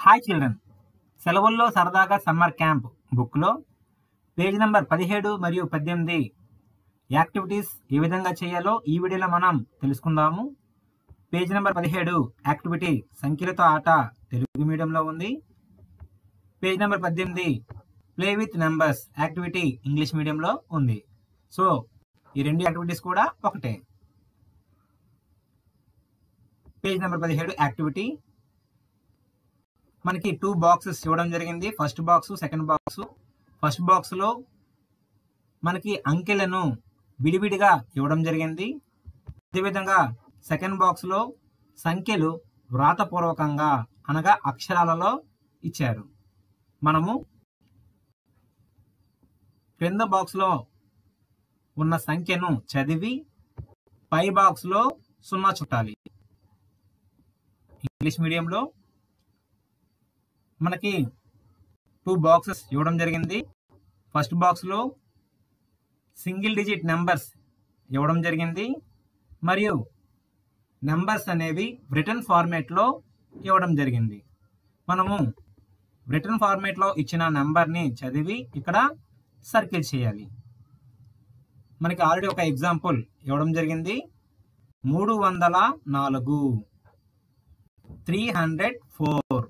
hi children సెలవుల్లో సరదాగా summer camp బుక్లో పేజ్ నెంబర్ పదిహేడు మరియు పద్దెనిమిది యాక్టివిటీస్ ఏ విధంగా చేయాలో ఈ వీడియోలో మనం తెలుసుకుందాము పేజ్ నెంబర్ పదిహేడు యాక్టివిటీ సంఖ్యలతో ఆట తెలుగు మీడియంలో ఉంది పేజ్ నెంబర్ పద్దెనిమిది play with numbers activity English మీడియంలో ఉంది సో ఈ రెండు యాక్టివిటీస్ కూడా ఒకటే పేజ్ నెంబర్ పదిహేడు యాక్టివిటీ మనకి టూ బాక్సెస్ ఇవ్వడం జరిగింది first box second box first బాక్స్లో మనకి అంకెలను విడివిడిగా ఇవ్వడం జరిగింది అదేవిధంగా సెకండ్ బాక్స్లో సంఖ్యలు వ్రాతపూర్వకంగా అనగా అక్షరాలలో ఇచ్చారు మనము క్రింద బాక్స్లో ఉన్న సంఖ్యను చదివి పై బాక్స్లో సున్నా చుట్టాలి ఇంగ్లీష్ మీడియంలో మనకి టూ బాక్సెస్ ఇవ్వడం జరిగింది ఫస్ట్ బాక్స్లో సింగిల్ డిజిట్ నెంబర్స్ ఇవ్వడం జరిగింది మరియు నెంబర్స్ అనేవి రిటర్న్ ఫార్మేట్లో ఇవ్వడం జరిగింది మనము రిటర్న్ ఫార్మేట్లో ఇచ్చిన నెంబర్ని చదివి ఇక్కడ సర్కిల్ చేయాలి మనకి ఆల్రెడీ ఒక ఎగ్జాంపుల్ ఇవ్వడం జరిగింది మూడు వందల నాలుగు త్రీ హండ్రెడ్ ఫోర్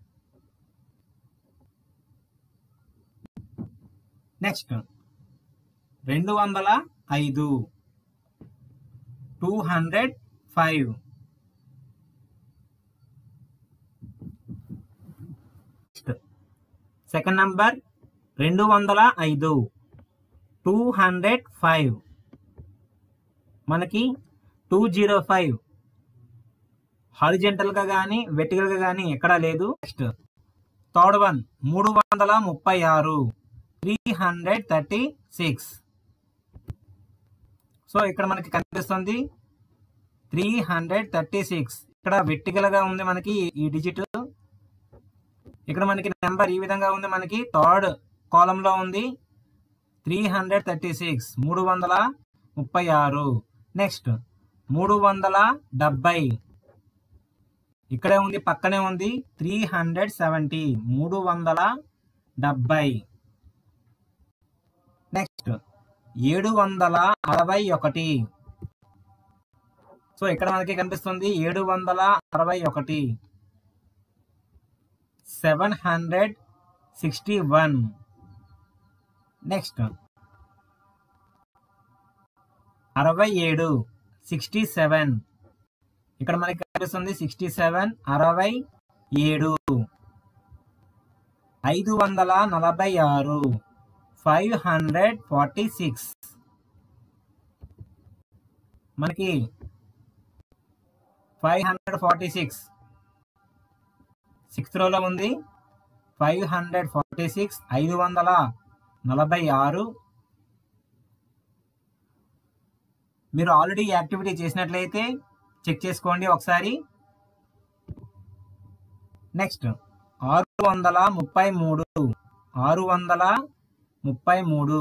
నెక్స్ట్ రెండు వందల ఐదు two hundred five second number రెండు వందల ఐదు టూ హండ్రెడ్ ఫైవ్ మనకి టూ జీరో ఫైవ్ హారిజెంటల్గా కానీ వెర్టికల్గా కానీ ఎక్కడా లేదు నెక్స్ట్ థర్డ్ వన్ మూడు వందల ముప్పై ఆరు three hundred thirty six so ఇక్కడ మనకి కనిపిస్తుంది త్రీ హండ్రెడ్ థర్టీ సిక్స్ ఇక్కడ వెర్టికల్గా ఉంది మనకి ఈ డిజిట్ ఇక్కడ మనకి నెంబర్ ఈ విధంగా ఉంది మనకి థర్డ్ కాలంలో ఉంది త్రీ హండ్రెడ్ థర్టీ సిక్స్ మూడు వందల ముప్పై ఆరు నెక్స్ట్ మూడు వందల డెబ్బై ఇక్కడే ఉంది పక్కనే ఉంది త్రీ హండ్రెడ్ సెవెంటీ మూడు వందల డెబ్బై నెక్స్ట్ ఏడు వందల అరవై ఒకటి సో ఇక్కడ మనకి కనిపిస్తుంది ఏడు వందల అరవై ఒకటి seven hundred sixty one next అరవై ఏడు సిక్స్టీ సెవెన్ ఇక్కడ మనకి కనిపిస్తుంది సిక్స్టీ సెవెన్ అరవై ఏడు ఐదు వందల నలభై ఆరు ఫైవ్ హండ్రెడ్ ఫార్టీ సిక్స్ మనకి five hundred forty six sixth రోలో ఉంది ఫైవ్ హండ్రెడ్ ఫార్టీ సిక్స్ ఐదు వందల నలభై ఆరు మీరు ఆల్రెడీ యాక్టివిటీ చేసినట్లయితే చెక్ చేసుకోండి ఒకసారి నెక్స్ట్ ఆరు వందల ముప్పై మూడు ఆరు వందల ముప్పై మూడు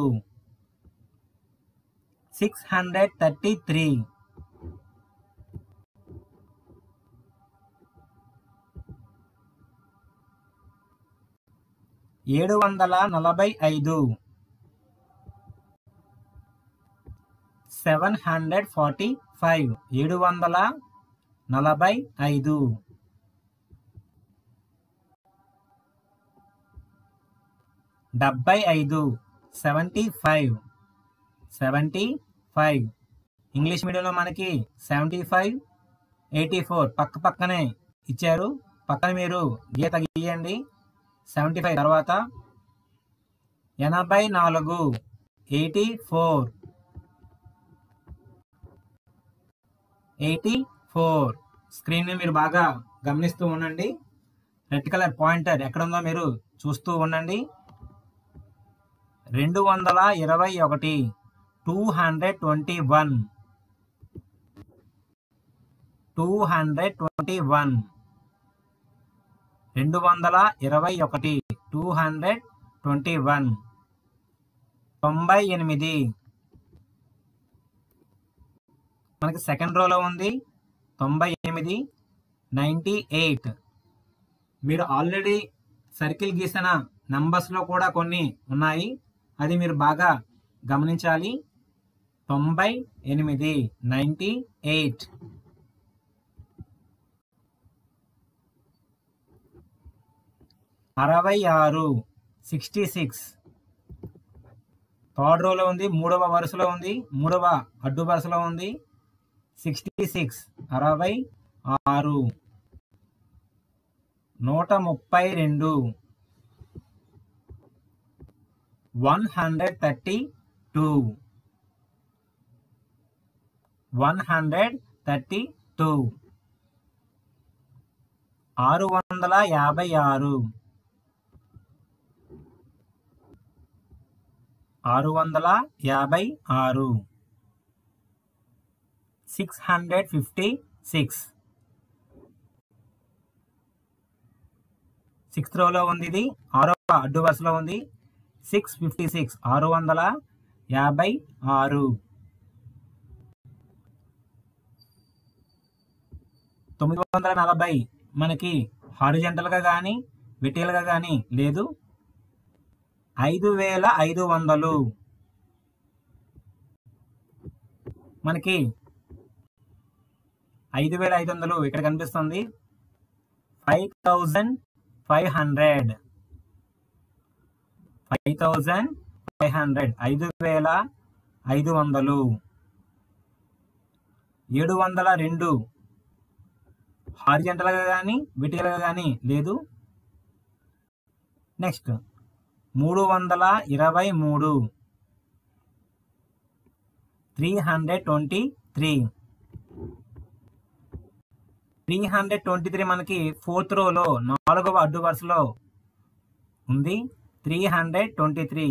సిక్స్ హండ్రెడ్ థర్టీ త్రీ ఏడు వందల నలభై ఐదు సెవెన్ హండ్రెడ్ ఫార్టీ ఫైవ్ ఏడు వందల నలభై ఐదు డెబ్బై ఐదు seventy five seventy five English మీడియంలో మనకి సెవెంటీ ఫైవ్ ఎయిటీ ఫోర్ పక్క పక్కనే ఇచ్చారు పక్కన మీరు గీత గీయండి సెవెంటీ ఫైవ్ తర్వాత ఎనభై నాలుగు ఎయిటీ ఫోర్ ఎయిటీ ఫోర్ స్క్రీన్ని మీరు బాగా గమనిస్తూ ఉండండి రెడ్ కలర్ పాయింటర్ ఎక్కడుందో మీరు చూస్తూ ఉండండి రెండు వందల ఇరవై ఒకటి two hundred twenty one two hundred twenty one రెండు వందల ఇరవై ఒకటి టూ హండ్రెడ్ ట్వంటీ వన్ తొంభై ఎనిమిది మనకి సెకండ్ రోలో ఉంది తొంభై ఎనిమిది నైంటీ ఎయిట్ మీరు ఆల్రెడీ సర్కిల్ గీసిన నంబర్స్లో కూడా కొన్ని ఉన్నాయి అది మీరు బాగా గమనించాలి తొంభై ఎనిమిది నైంటీ ఎయిట్ అరవై ఆరు సిక్స్టీ సిక్స్ థర్డ్ రోలో ఉంది మూడవ వరుసలో ఉంది మూడవ అడ్డు వరుసలో ఉంది సిక్స్టీ సిక్స్ అరవై ఆరు నూట ముప్పై రెండు one hundred thirty two one hundred thirty two ఆరు వందల యాభై ఆరు ఆరు వందల యాభై ఆరు six hundred fifty six sixth రోలో ఉంది ఇది ఆరో అడ్డు వరుసలో ఉంది సిక్స్ ఫిఫ్టీ సిక్స్ ఆరు వందల యాభై ఆరు తొమ్మిది వందల నలభై మనకి హారిజెంటల్గా కానీ వెటియల్గా కానీ లేదు ఐదు వేల ఐదు వందలు మనకి ఐదు వేల ఐదు వందలు ఇక్కడ కనిపిస్తుంది five thousand five hundred five thousand five hundred ఐదు వేల ఐదు వందలు ఏడు వందల రెండు హారిజెంటల్గా కానీ విటికల్గా కానీ లేదు నెక్స్ట్ మూడు వందల ఇరవై మూడు three hundred twenty three three hundred twenty three మనకి ఫోర్త్ రోలో నాలుగవ అడ్డు వరుసలో ఉంది three hundred twenty three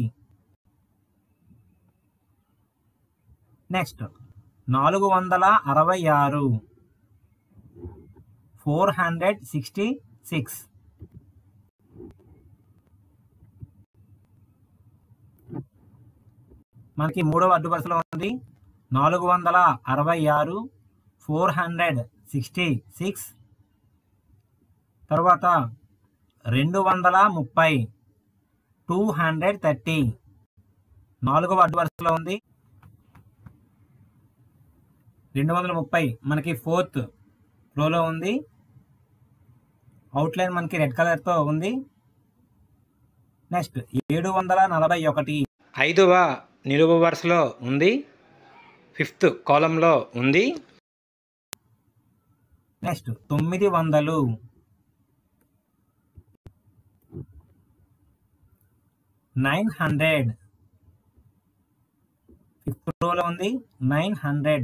next నాలుగు వందల అరవై ఆరు ఫోర్ హండ్రెడ్ సిక్స్టీ సిక్స్ మనకి మూడవ అడ్డు వరుసలో ఉంది నాలుగు వందల అరవై ఆరు ఫోర్ హండ్రెడ్ సిక్స్టీ సిక్స్ తర్వాత రెండు వందల ముప్పై టూ హండ్రెడ్ థర్టీ నాలుగవ అడ్డు వరుసలో ఉంది రెండు వందల ముప్పై మనకి ఫోర్త్ రోలో ఉంది అవుట్లైన్ మనకి రెడ్ కలర్తో ఉంది నెక్స్ట్ ఏడు వందల నలభై ఒకటి ఐదవ నిలువు వరుసలో ఉంది ఫిఫ్త్ కాలంలో ఉంది నెక్స్ట్ తొమ్మిది వందలు నైన్ హండ్రెడ్ ఫిఫ్త్ రోలో ఉంది నైన్ హండ్రెడ్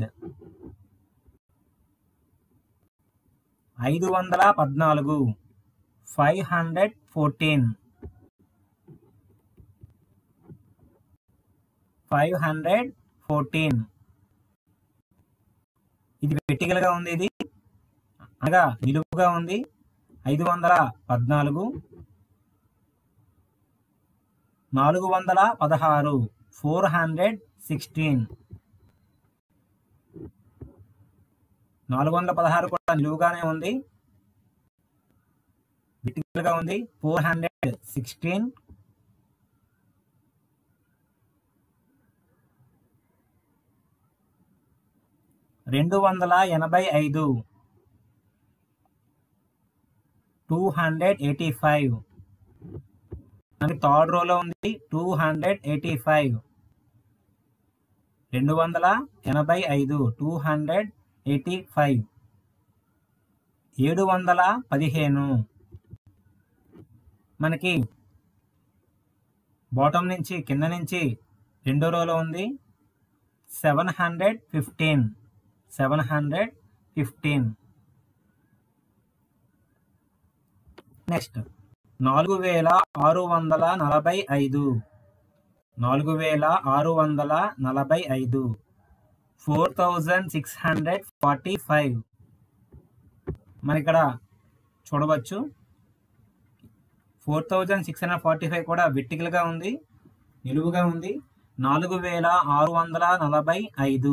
ఐదు వందల పద్నాలుగు five hundred fourteen five hundred fourteen ఇది వెట్టికలుగా ఉంది ఇది అనగా నిలువుగా ఉంది ఐదు వందల పద్నాలుగు నాలుగు వందల పదహారు ఫోర్ హండ్రెడ్ సిక్స్టీన్ నాలుగు వందల పదహారు కూడా నిలువుగానే ఉంది విటికల్గా ఉంది ఫోర్ హండ్రెడ్ సిక్స్టీన్ రెండు వందల ఎనభై ఐదు టూ హండ్రెడ్ ఎయిటీ ఫైవ్ మనకి థర్డ్ రోలో ఉంది టూ హండ్రెడ్ ఎయిటీ ఫైవ్ రెండు వందల ఎనభై ఐదు టూ హండ్రెడ్ ఎయిటీ ఫైవ్ ఏడు వందల పదిహేను మనకి బాటం నుంచి కింద నుంచి రెండో రోలో ఉంది seven hundred fifteen seven hundred fifteen next నాలుగు వేల ఆరు వందల నలభై ఐదు నాలుగు వేల ఆరు వందల నలభై ఐదు four thousand six hundred forty five మన ఇక్కడ చూడవచ్చు four thousand six hundred forty five కూడా వెర్టికల్గా ఉంది నిలువుగా ఉంది నాలుగు వేల ఆరు వందల నలభై ఐదు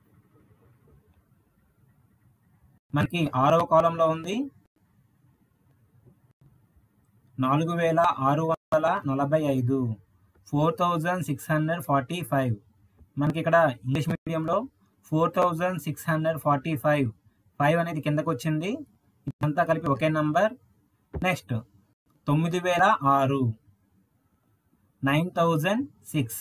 మనకి ఆరవ కాలంలో ఉంది నాలుగు వేల ఆరు వందల నలభై ఐదు four thousand six hundred forty five మనకి ఇక్కడ ఇంగ్లీష్ మీడియంలో four thousand six hundred forty five five అనేది కిందకు వచ్చింది ఇదంతా కలిపి ఒకే నంబర్ నెక్స్ట్ తొమ్మిది వేల ఆరు nine thousand six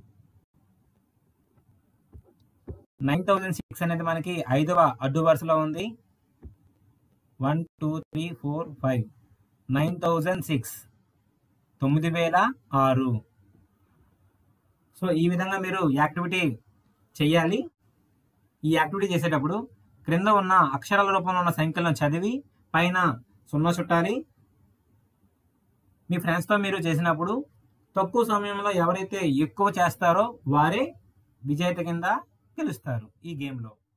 nine thousand six అనేది మనకి ఐదవ అడ్డు వరుసలో ఉంది one two three four five nine thousand six తొమ్మిది వేల ఆరు సో ఈ విధంగా మీరు యాక్టివిటీ చేయాలి ఈ యాక్టివిటీ చేసేటప్పుడు క్రింద ఉన్న అక్షరాల రూపంలో ఉన్న సంఖ్యలను చదివి పైన సున్నా చుట్టాలి మీ ఫ్రెండ్స్తో మీరు చేసినప్పుడు తక్కువ సమయంలో ఎవరైతే ఎక్కువ చేస్తారో వారే విజేత కింద గెలుస్తారు ఈ గేమ్లో